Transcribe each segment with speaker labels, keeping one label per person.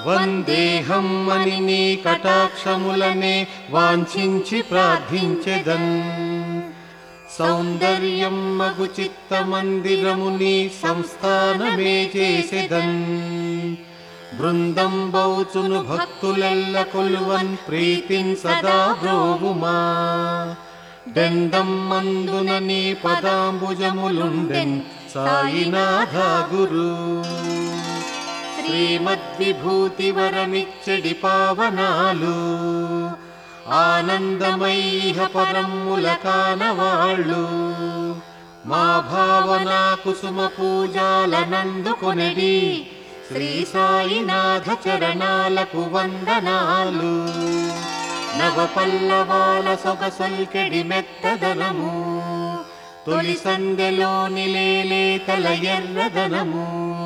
Speaker 1: వందేహం అని నీ కటాక్షములనే వాంఛించి ప్రార్థించెదన్ సౌందర్యం మగు చిత్త మందిరముని సంస్థానమే చేసెదన్ బృందం బౌచును భక్తులెల్ల కొలువన్ ప్రీతిన్ సదా బ్రోవుమా దెందం మందున నీ పదాంబుజములుండెన్ సాయినాథ గురు శ్రీమద్విభూతి వరమిచ్చడి పావనాలు ఆనందమైహ పరమ్ముల కానవాళ్ళు మా భావన కుసుమ పూజాలనందుకొనడి శ్రీ సాయినాథ చరణాలకు వందనాలు నవ పల్లవాల సొగసొల్కెడి మెత్తదనము తొలి సందెలోని లేలేతల ఎర్రదనము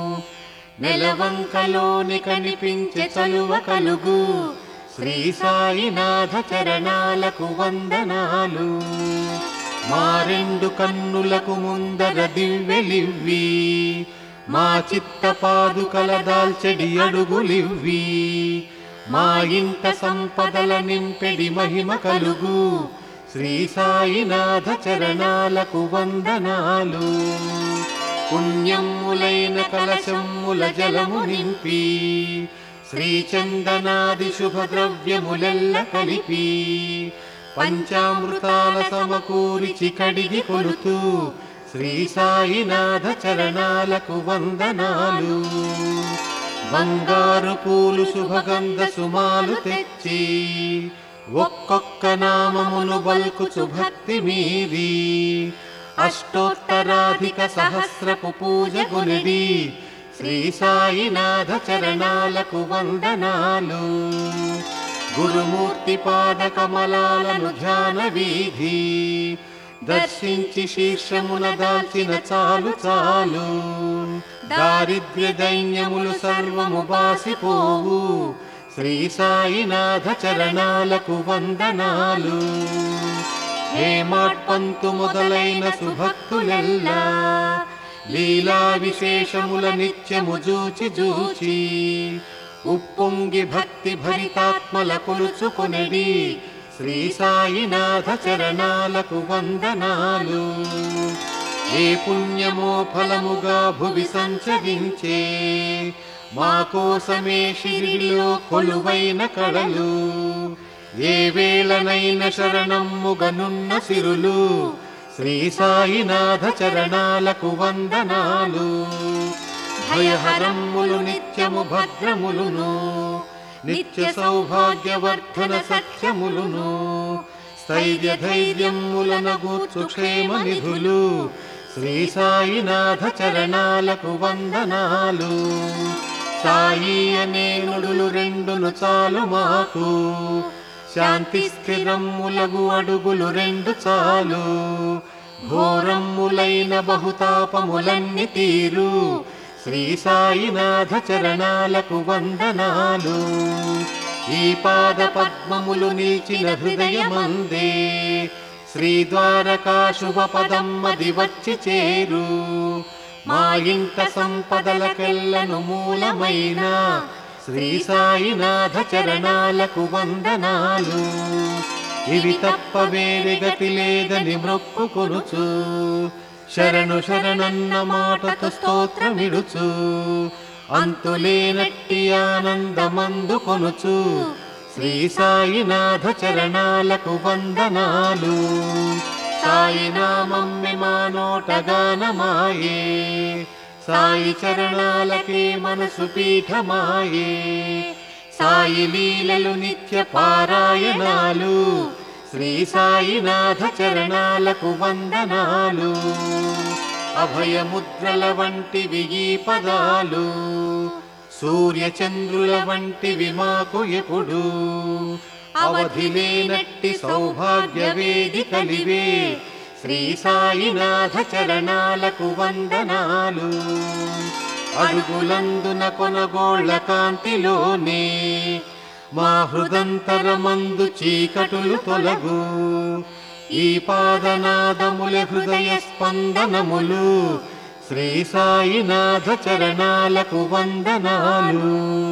Speaker 1: నెలవంకలోని కనిపించే చలువ కలుగు శ్రీ సాయినాథ చరణాలకు వందనాలు మా రెండు కన్నులకు ముందర దివ్వెలివ్వి మా చిత్త పాదుకల దాల్చెడి అడుగులివ్వి మా ఇంట సంపదల నింపెడి మహిమ కలుగు శ్రీ సాయినాథ చరణాలకు వందనాలు పుణ్యములైన కలశముల జలము నింపి శ్రీచందనాది శుభద్రవ్యములెల్ల కలిపి పంచామృతాల సమకూరిచి కడిగి కొలుతూ శ్రీ సాయినాథ చరణాలకు వందనాలు బంగారు పూలు శుభగంధ సుమాలు తెచ్చి ఒక్కొక్క నామమును బల్కుచు భక్తి మీరి అష్టోత్తరాధిక సహస్రపు పూజ గునిడి శ్రీ సాయినాథ చరణాలకు వందనాలు గురుమూర్తి పాద కమలాలను ధ్యాన వీధి దర్శించి శీర్షమున దాల్చిన చాలు చాలు దారిద్ర్య దైన్యములు సర్వము బాసిపోవు శ్రీ సాయినాథ చరణాలకు వందనాలు హేమాట్పంతు మొదలైన సుభక్తులెల్లా లీలా విశేషముల నిత్యము జూచి జూచి ఉప్పొంగి భక్తి భరితాత్మల కొలుచుకొనడి శ్రీ సాయినాథ చరణాలకు వందనాలు ఏ పుణ్యమో ఫలముగా భువి సంచరించే మా కోసమే షిరిడిలో కొలువైన కడలు ఏ వేళనైన శరణమ్ముగనున్న సిరులు శ్రీ సాయినాథ చరణాలకు వందనాలు భయహరమ్ములు నిత్యము భద్రములును నిత్య సౌభాగ్యవర్ధన సత్యములును స్థైర్య ధైర్యములనగూర్చు క్షేమ నిధులు శ్రీ సాయినాథ చరణాలకు వందనాలు సాయి అనే నుడులు రెండును చాలు మాకు శాంతి స్థిరమ్ములగు అడుగులు రెండు చాలు ఘోరమ్ములైన బహుతాపములన్ని తీరు శ్రీ సాయినాథ చరణాలకు వందనాలు ఈ పాద పద్మములు నిలిచిన హృదయమందే శ్రీ ద్వారకా శుభ పదమ్మది వచ్చి చేరు మా ఇంట సంపదలకెల్లను మూలమైన శ్రీ సాయినాథ చరణాలకు వందనాలు ఇవి తప్ప వేరే గతి లేదని మొక్కుకొనుచు శరణు శరణన్న మాటతో స్తోత్రమిడుచు అంతులేనట్టి ఆనందమందు కొనుచు శ్రీ సాయినాథ చరణాలకు వందనాలు సాయి నామమ్మి మా నోటగానమాయే సాయి చరణాలకే మనసు పీఠమాయే సాయి లీలలు నిత్య పారాయణాలు శ్రీ సాయినాథ చరణాలకు వందనాలు అభయముద్రల వంటివి ఈ పదాలు సూర్యచంద్రుల వంటివి మాకు ఎప్పుడు అవధి లేనట్టి సౌభాగ్య వేదికలివే శ్రీ సాయినాథ చరణాలకు వందనాలు అడుగులందున కొనగోళ్ళ కాంతిలోనే మా హృదంతరమందు చీకటులు తొలగు ఈ పాదనాదముల హృదయ స్పందనములు శ్రీ సాయినాథ చరణాలకు వందనాలు